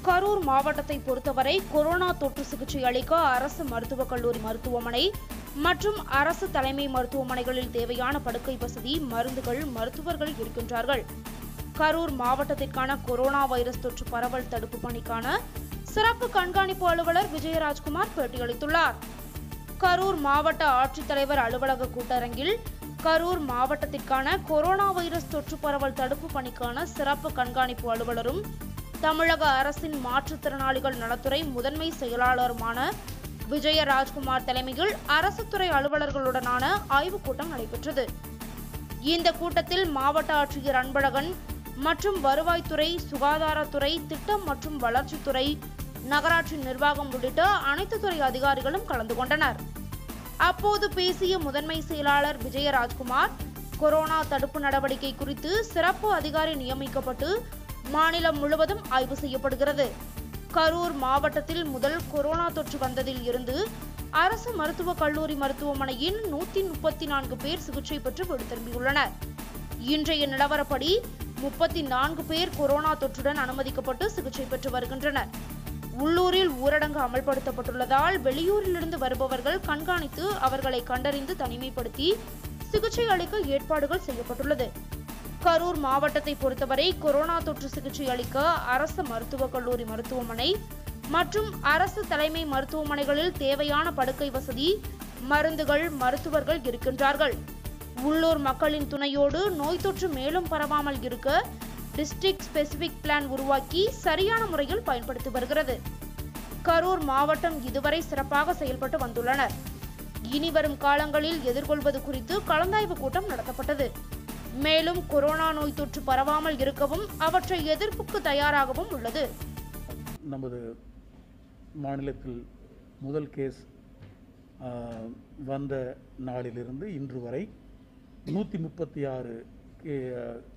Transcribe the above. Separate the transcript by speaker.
Speaker 1: கரூர் மாவட்டத்தை பொறுத்தவரை கொரோனா தொற்று சிகிச்சை அளிக்க அரசு மருத்துவக் கல்லூரி மருத்துவமனை மற்றும் அரசு தலைமை மருத்துவமனைகளில் தேவையான படுக்கை வசதி மருந்துகள் மருத்துவர்கள் இருக்கின்றார்கள் கரூர் மாவட்டத்திற்கான கொரோனா வைரஸ் தொற்று பரவல் தடுப்பு பணிக்கான சிறப்பு கண்காணிப்பு அலுவலர் விஜயராஜ்குமார் பேட்டியளித்துள்ளார் கரூர் மாவட்ட ஆட்சித்தலைவர் அலுவலக கூட்டரங்கில் கரூர் மாவட்டத்திற்கான கொரோனா வைரஸ் தொற்று பரவல் தடுப்பு பணிக்கான சிறப்பு கண்காணிப்பு அலுவலரும் தமிழக அரசின் மாற்றுத்திறனாளிகள் நலத்துறை முதன்மை செயலாளருமான விஜய ராஜ்குமார் தலைமையில் அரசு துறை அலுவலர்களுடனான ஆய்வுக் கூட்டம் நடைபெற்றது இந்த கூட்டத்தில் மாவட்ட ஆட்சியர் அன்பழகன் மற்றும் வருவாய்த்துறை சுகாதாரத்துறை திட்டம் மற்றும் வளர்ச்சித்துறை நகராட்சி நிர்வாகம் உள்ளிட்ட அனைத்து துறை அதிகாரிகளும் கலந்து கொண்டனர் அப்போது பேசிய முதன்மை செயலாளர் விஜயராஜ்குமார் கொரோனா தடுப்பு நடவடிக்கை குறித்து சிறப்பு அதிகாரி நியமிக்கப்பட்டு மாநிலம் முழுவதும் ஆய்வு செய்யப்படுகிறது கரூர் மாவட்டத்தில் முதல் கொரோனா தொற்று வந்ததில் இருந்து அரசு மருத்துவக் கல்லூரி மருத்துவமனையின் நூத்தி முப்பத்தி நான்கு பேர் சிகிச்சை பெற்று வீடு திரும்பியுள்ளனர் இன்றைய நிலவரப்படி முப்பத்தி நான்கு பேர் கொரோனா தொற்றுடன் அனுமதிக்கப்பட்டு சிகிச்சை பெற்று வருகின்றனர் உள்ளூரில் ஊரடங்கு அமல்படுத்தப்பட்டுள்ளதால் வெளியூரிலிருந்து வருபவர்கள் கண்காணித்து அவர்களை கண்டறிந்து தனிமைப்படுத்தி சிகிச்சை அளிக்க ஏற்பாடுகள் செய்யப்பட்டுள்ளது கரூர் மாவட்டத்தை பொறுத்தவரை கொரோனா தொற்று சிகிச்சை அளிக்க அரசு மருத்துவக் கல்லூரி மருத்துவமனை மற்றும் அரசு தலைமை மருத்துவமனைகளில் தேவையான படுக்கை வசதி மருந்துகள் மருத்துவர்கள் இருக்கின்றார்கள் உள்ளூர் மக்களின் துணையோடு நோய் தொற்று மேலும் பரவாமல் இருக்க டிஸ்ட்ரிக்ட் ஸ்பெசிபிக் பிளான் உருவாக்கி சரியான முறையில் பயன்படுத்தி வருகிறது கரூர் மாவட்டம் இதுவரை சிறப்பாக செயல்பட்டு வந்துள்ளனர் இனி வரும் காலங்களில் எதிர்கொள்வது குறித்து கலந்தாய்வு கூட்டம் நடத்தப்பட்டது மேலும் கொரோனா நோய் தொற்று பரவாமல் இருக்கவும் அவற்றை எதிர்ப்புக்கு தயாராகவும் உள்ளது
Speaker 2: நமது மாநிலத்தில் முதல் கேஸ் ஆ, வந்த நாளிலிருந்து இன்று வரை நூற்றி முப்பத்தி ஆறு